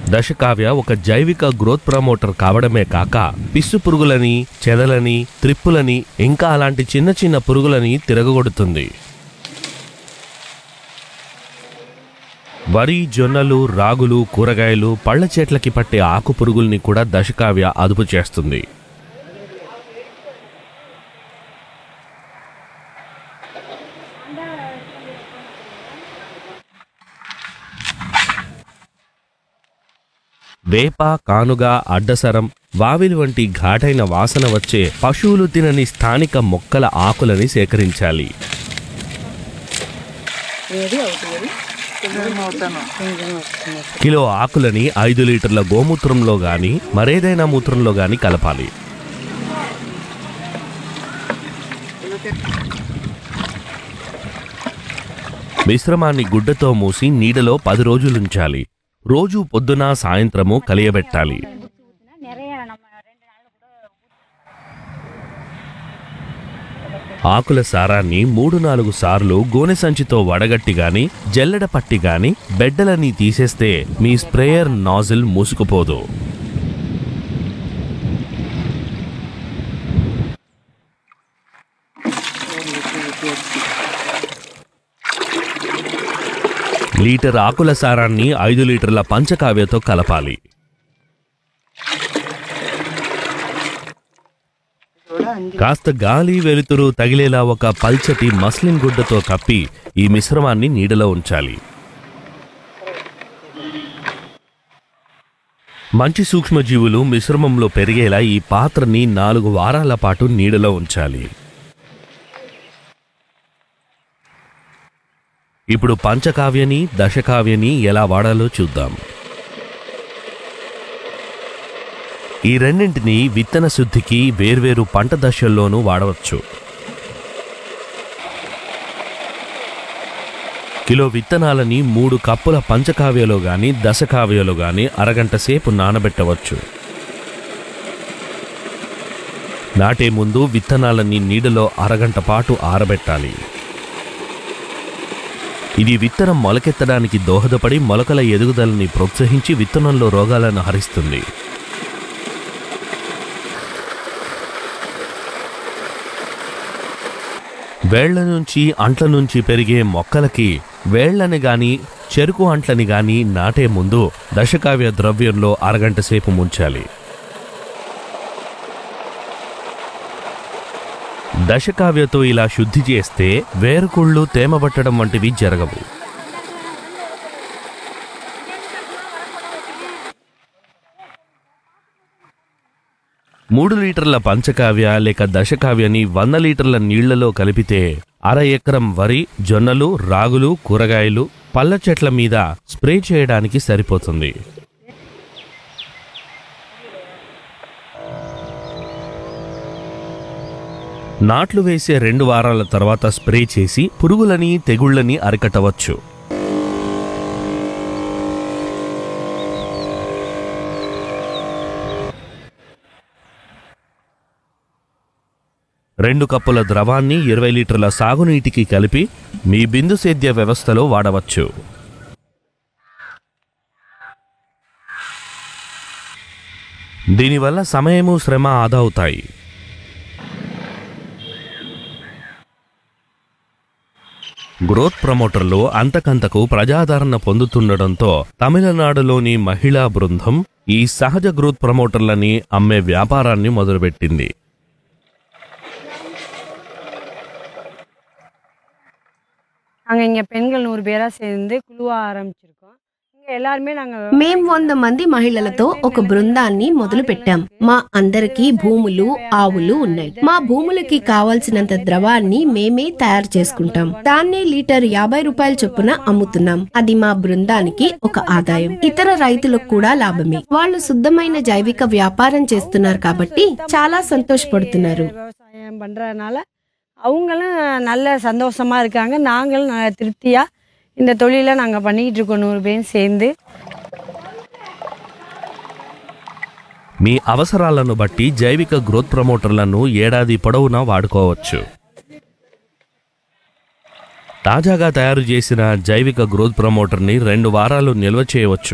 దశకావ్య ఒక జైవిక growth promoter కావడమే కాక పిస్సు పురుగులని చెదలని త్రిప్పులని ఇంకా అలాంటి చిన్న చిన్న పురుగులని తిరగగొడుతుంది వరి జొన్నలు రాగులు కూరగాయలు పళ్ళ చెట్లకి పట్టే ఆకు పురుగుల్ని కూడా దశకావ్య అదుపు చేస్తుంది వేప కానుగ అడ్డసరం వావిలి వంటి ఘాటైన వాసన వచ్చే పశువులు తినని స్థానిక మొక్కల ఆకులని సేకరించాలి ఏది అవుతుంది కిలో ఆకులని ఐదు లీటర్ల గోమూత్రంలో గాని మరేదైనా మూత్రంలో గాని కలపాలి మిశ్రమాన్ని గుడ్డతో మూసి నీడలో పది రోజులుంచాలి రోజు పొద్దున సాయంత్రము కలియబెట్టాలి நிறைய நம்ம ரெண்டு நாள்ல கூட ఆకుల సారాన్ని మూడు నాలుగు సార్లు గోనె సంచితో వడగట్టి గాని జల్లెడ పట్టి గాని బెడ్డలని తీసేస్తే మీ స్ప్రేయర్ నాజిల్ మూసుకుపోదు లీటర్ ఆకుల సారాన్ని ఐదు లీటర్ల పంచకావ్యతో కలపాలి కాస్త గాలి వెలుతురు తగిలేలా ఒక పల్చటి మస్లిన్ గుడ్డతో కప్పి ఈ మిశ్రమాన్ని నీడలో ఉంచాలి మంచి సూక్ష్మజీవులు మిశ్రమంలో పెరిగేలా ఈ పాత్రని నాలుగు వారాల పాటు నీడలో ఉంచాలి ఇప్పుడు పంచకావ్యని దశకావ్యని ఎలా వాడాలో చూద్దాం ఈ రెండింటిని విత్తన శుద్ధికి వేర్వేరు పంట దశల్లోనూ వాడవచ్చు కిలో విత్తనాలని మూడు కప్పుల పంచకావ్యలో గాని దశకావ్యలో గాని అరగంట సేపు నానబెట్టవచ్చు నాటే ముందు విత్తనాలని నీడలో అరగంట పాటు ఆరబెట్టాలి ఇది విత్తనం మొలకెత్తడానికి దోహదపడి మొలకల ఎదుగుదలని ప్రోత్సహించి విత్తనంలో రోగాలను హరిస్తుంది వేళ్ల నుంచి అంట్ల నుంచి పెరిగే మొక్కలకి వేళ్లని గాని చెరుకు అంట్లని గాని నాటే ముందు దశకావ్య ద్రవ్యంలో అరగంట సేపు ముంచాలి దశకావ్యతో ఇలా శుద్ధి చేస్తే వేరుకుళ్ళు తేమబట్టడం వంటివి జరగవు మూడు లీటర్ల పంచకావ్య లేక దశకావ్యని వంద లీటర్ల నీళ్లలో కలిపితే అర ఎకరం వరి జొన్నలు రాగులు కూరగాయలు పళ్ళ చెట్ల మీద స్ప్రే చేయడానికి సరిపోతుంది నాట్లు వేసే రెండు వారాల తర్వాత స్ప్రే చేసి పురుగులని తెగుళ్ళని అరికట్టవచ్చు రెండు కప్పుల ద్రవాన్ని ఇరవై లీటర్ల సాగునీటికి కలిపి మీ బిందు సేద్య వ్యవస్థలో వాడవచ్చు దీనివల్ల సమయము శ్రమ ఆదా అవుతాయి గ్రోత్ ప్రమోటర్లు అంతకంతకు ప్రజాదరణ పొందుతుండడంతో తమిళనాడులోని మహిళా బృందం ఈ సహజ గ్రోత్ ప్రమోటర్లని అమ్మే వ్యాపారాన్ని మొదలుపెట్టింది நாங்கள் இங்கே பெண்கள் நூறு பேராக சேர்ந்து குழுவாக ஆரம்பிச்சிருக்கோம் இங்கே எல்லாருமே நாங்கள் మేం వంద మంది మహిళలతో ఒక బృందాన్ని మొదలు పెట్టాం మా అందరికీ భూములు ఆవులు ఉన్నాయి మా భూములకి కావాల్సినంత ద్రవాన్ని మేమే తయారు చేసుకుంటాం దాన్ని లీటర్ యాభై రూపాయల చొప్పున అమ్ముతున్నాం అది మా బృందానికి ఒక ఆదాయం ఇతర రైతులకు కూడా లాభమే వాళ్ళు శుద్ధమైన జైవిక వ్యాపారం చేస్తున్నారు కాబట్టి చాలా సంతోషపడుతున్నారు விவசாயம் பண்ணுறதுனால அவங்களும் நல்ல சந்தோஷமாக இருக்காங்க நாங்களும் நல்ல திருப்தியாக இந்த தொழிலை நாங்கள் பண்ணிக்கிட்டு இருக்கோம் நூறு பேரும் சேர்ந்து మీ అవసరాలను బట్టి జైవిక గ్రోత్ ప్రమోటర్లను ఏడాది పొడవునా వాడుకోవచ్చు తాజాగా తయారు చేసిన జైవిక గ్రోత్ ప్రమోటర్ని రెండు వారాలు నిల్వ చేయవచ్చు